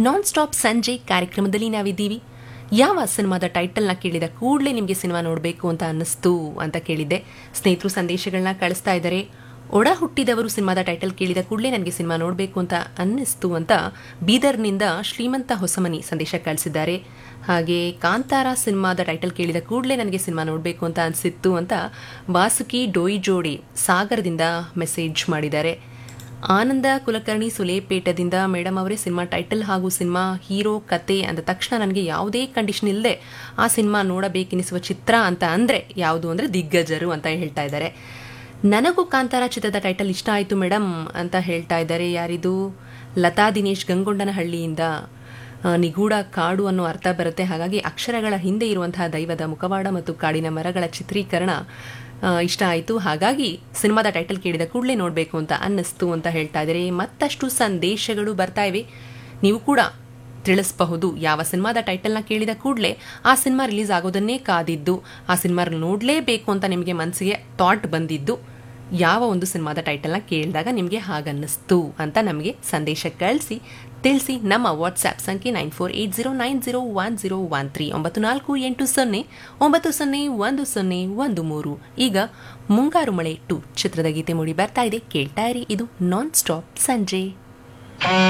non stop ಸಂಜೆ ಕಾರ್ಯಕ್ರಮದಲ್ಲಿ ನಾವಿದ್ದೀವಿ ಯಾವ ಸಿನಿಮಾದ ಟೈಟಲ್ನ ಕೇಳಿದ ಕೂಡಲೇ ನಿಮಗೆ ಸಿನಿಮಾ ನೋಡಬೇಕು ಅಂತ ಅನ್ನಿಸ್ತು ಅಂತ ಕೇಳಿದ್ದೆ ಸ್ನೇಹಿತರು ಸಂದೇಶಗಳನ್ನ ಕಳಿಸ್ತಾ ಇದ್ದಾರೆ ಒಡ ಹುಟ್ಟಿದವರು ಸಿನಿಮಾದ ಟೈಟಲ್ ಕೇಳಿದ ಕೂಡಲೇ ನನಗೆ ಸಿನಿಮಾ ನೋಡಬೇಕು ಅಂತ ಅನ್ನಿಸ್ತು ಅಂತ ಬೀದರ್ನಿಂದ ಶ್ರೀಮಂತ ಹೊಸಮನಿ ಸಂದೇಶ ಕಳಿಸಿದ್ದಾರೆ ಹಾಗೆ ಕಾಂತಾರ ಸಿನಿಮಾದ ಟೈಟಲ್ ಕೇಳಿದ ಕೂಡಲೇ ನನಗೆ ಸಿನಿಮಾ ನೋಡಬೇಕು ಅಂತ ಅನಿಸಿತ್ತು ಅಂತ ವಾಸುಕಿ ಡೋಯಿ ಜೋಡಿ ಸಾಗರದಿಂದ ಮೆಸೇಜ್ ಮಾಡಿದ್ದಾರೆ ಆನಂದ ಕುಲಕರ್ಣಿ ಸುಲೇಪೇಟದಿಂದ ಮೇಡಮ್ ಅವರೇ ಸಿನಿಮಾ ಟೈಟಲ್ ಹಾಗೂ ಸಿನಿಮಾ ಹೀರೋ ಕತೆ ಅಂದ ತಕ್ಷಣ ನನಗೆ ಯಾವುದೇ ಕಂಡೀಷನ್ ಇಲ್ಲದೆ ಆ ಸಿನಿಮಾ ನೋಡಬೇಕೆನಿಸುವ ಚಿತ್ರ ಅಂತ ಅಂದರೆ ಯಾವುದು ಅಂದರೆ ದಿಗ್ಗಜರು ಅಂತ ಹೇಳ್ತಾ ಇದ್ದಾರೆ ನನಗೂ ಕಾಂತಾರ ಚಿತ್ರದ ಟೈಟಲ್ ಇಷ್ಟ ಆಯಿತು ಮೇಡಮ್ ಅಂತ ಹೇಳ್ತಾ ಇದ್ದಾರೆ ಯಾರಿದು ಲತಾ ದಿನೇಶ್ ಗಂಗೊಂಡನಹಳ್ಳಿಯಿಂದ ಆ, ನಿಗೂಢ ಕಾಡು ಅನ್ನೋ ಅರ್ಥ ಬರುತ್ತೆ ಹಾಗಾಗಿ ಅಕ್ಷರಗಳ ಹಿಂದೆ ಇರುವಂತಹ ದೈವದ ಮುಖವಾಡ ಮತ್ತು ಕಾಡಿನ ಮರಗಳ ಚಿತ್ರೀಕರಣ ಆ, ಇಷ್ಟ ಆಯಿತು ಹಾಗಾಗಿ ಸಿನಿಮಾದ ಟೈಟಲ್ ಕೇಳಿದ ಕೂಡಲೇ ನೋಡಬೇಕು ಅಂತ ಅನ್ನಿಸ್ತು ಅಂತ ಹೇಳ್ತಾ ಇದ್ದಾರೆ ಮತ್ತಷ್ಟು ಸಂದೇಶಗಳು ಬರ್ತಾ ಇವೆ ನೀವು ಕೂಡ ತಿಳಿಸಬಹುದು ಯಾವ ಸಿನಿಮಾದ ಟೈಟಲ್ನ ಕೇಳಿದ ಕೂಡಲೇ ಆ ಸಿನಿಮಾ ರಿಲೀಸ್ ಆಗೋದನ್ನೇ ಕಾದಿದ್ದು ಆ ಸಿನಿಮಾ ನೋಡಲೇಬೇಕು ಅಂತ ನಿಮಗೆ ಮನಸ್ಸಿಗೆ ಥಾಟ್ ಬಂದಿದ್ದು ಯಾವ ಒಂದು ಸಿನಿಮಾದ ಟೈಟಲ್ನ ಕೇಳಿದಾಗ ನಿಮಗೆ ಹಾಗನ್ನಿಸ್ತು ಅಂತ ನಮಗೆ ಸಂದೇಶ ಕಳಿಸಿ ತಿಳಿಸಿ ನಮ್ಮ ವಾಟ್ಸ್ಆ್ಯಪ್ ಸಂಖ್ಯೆ nine four eight zero nine zero one zero one three ಒಂಬತ್ತು ನಾಲ್ಕು ಎಂಟು ಸೊನ್ನೆ ಒಂಬತ್ತು ಸೊನ್ನೆ ಒಂದು ಸೊನ್ನೆ ಒಂದು ಮೂರು ಈಗ ಮುಂಗಾರು ಮಳೆ ಟು ಚಿತ್ರದ ಗೀತೆ ಮೂಡಿ ಬರ್ತಾ ಇದೆ ಕೇಳ್ತಾ ಇರಿ ಇದು ನಾನ್ ಸ್ಟಾಪ್ ಸಂಜೆ